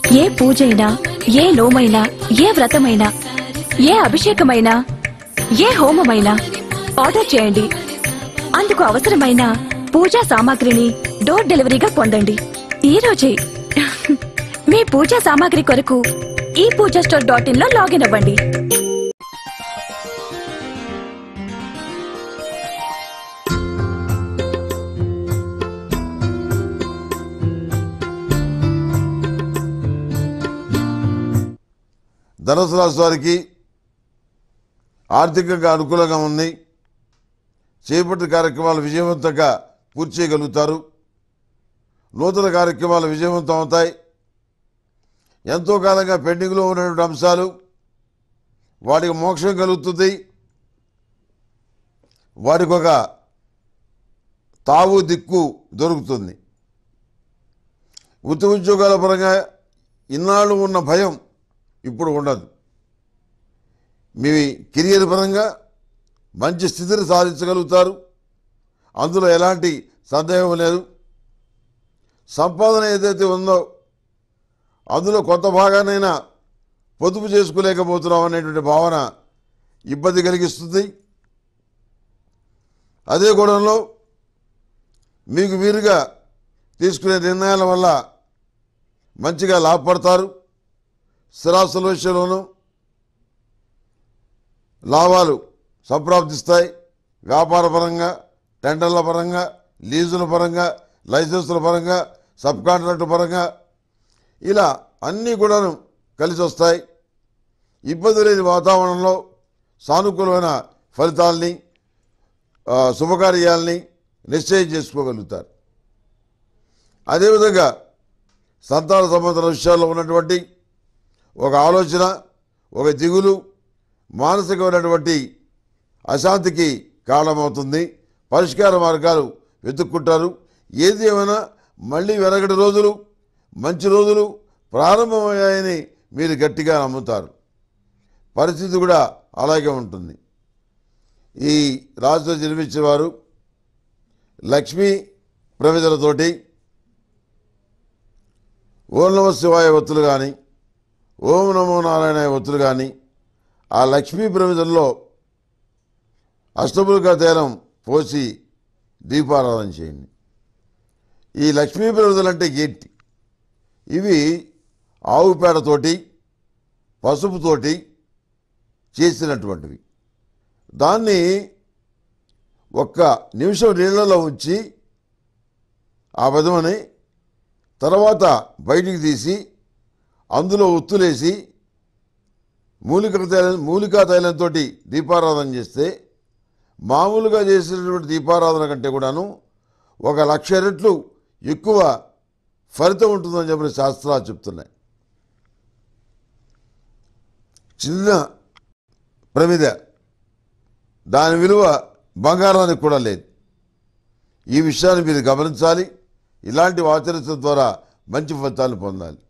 ఏ పూజైనా ఏ నోమైనా ఏ వ్రతమైనా ఏ అభిషేకమైనా ఏ హోమమైనా ఆర్డర్ చేయండి అందుకు అవసరమైన పూజా సామాగ్రిని డోర్ డెలివరీగా పొందండి ఈ రోజే మీ పూజా సామాగ్రి కొరకు ఈ పూజా స్టోర్ డాట్ ఇన్ లో లాగిన్ అవ్వండి ధనుసు రాశి వారికి ఆర్థికంగా అనుకూలంగా ఉంది చేపట్టిన కార్యక్రమాలు విజయవంతంగా పూర్తి చేయగలుగుతారు నూతన కార్యక్రమాలు విజయవంతం అవుతాయి ఎంతో కాలంగా పెండింగ్లో ఉన్నటువంటి అంశాలు వాటికి మోక్షం కలుగుతుంది వాటికి ఒక తావు దిక్కు దొరుకుతుంది వృత్తి ఉద్యోగాల పరంగా ఇన్నాళ్ళు ఉన్న భయం ఇప్పుడు ఉండదు మీ కెరియర్ పరంగా మంచి స్థితిని సాధించగలుగుతారు అందులో ఎలాంటి సందేహం లేదు సంపాదన ఏదైతే ఉందో అందులో కొంత భాగానైనా పొదుపు చేసుకోలేకపోతున్నాం అనేటువంటి భావన ఇబ్బంది కలిగిస్తుంది అదే గొడవలో మీకు వీరుగా తీసుకునే నిర్ణయాల వల్ల మంచిగా లాభపడతారు స్థిరాస్తుల విషయంలోనూ లాభాలు సంప్రాప్తిస్తాయి వ్యాపార పరంగా టెండర్ల పరంగా లీజుల పరంగా లైసెన్సుల పరంగా సబ్ కాంట్రాక్ట్ పరంగా ఇలా అన్నీ కూడాను కలిసి వస్తాయి ఇబ్బంది లేని వాతావరణంలో సానుకూలమైన ఫలితాల్ని ఆ, శుభకార్యాల్ని నిశ్చయం చేసుకోగలుగుతారు అదేవిధంగా సంతాన సంబంధ విషయాల్లో ఉన్నటువంటి ఒక ఆలోచన ఒక దిగులు మానసికమైనటువంటి అశాంతికి కారణమవుతుంది పరిష్కార మార్గాలు వెతుక్కుంటారు ఏది ఏమైనా మళ్ళీ వెనకటి రోజులు మంచి రోజులు ప్రారంభమయ్యాయని మీరు గట్టిగా నమ్ముతారు పరిస్థితి కూడా అలాగే ఉంటుంది ఈ రాజుతో జన్మించిన వారు లక్ష్మీ ప్రమిదలతోటి ఓం నమ శివాయ ఒత్తులు కానీ ఓం నమో నారాయణ ఒత్తులు కానీ ఆ లక్ష్మీ ప్రమిదల్లో అష్టములుగా తేలం పోసి దీపారాధన చేయండి ఈ లక్ష్మీ ప్రమిదలు అంటే ఏంటి ఇవి ఆవు పేడతోటి పసుపుతోటి చేసినటువంటివి దాన్ని ఒక్క నిమిషం నీళ్ళలో ఉంచి ఆ విధమని తర్వాత బయటికి తీసి అందులో ఒత్తులేసి మూలిక తైలం మూలికా తైలంతో దీపారాధన చేస్తే మామూలుగా చేసినటువంటి దీపారాధన కంటే కూడాను ఒక లక్ష రెట్లు ఎక్కువ ఫలితం ఉంటుందని చెప్పిన శాస్త్రాలు చెప్తున్నాయి చిన్న ప్రమిద దాని విలువ బంగారానికి కూడా లేదు ఈ విషయాన్ని మీరు గమనించాలి ఇలాంటివి ఆచరించడం ద్వారా మంచి ఫలితాలు పొందాలి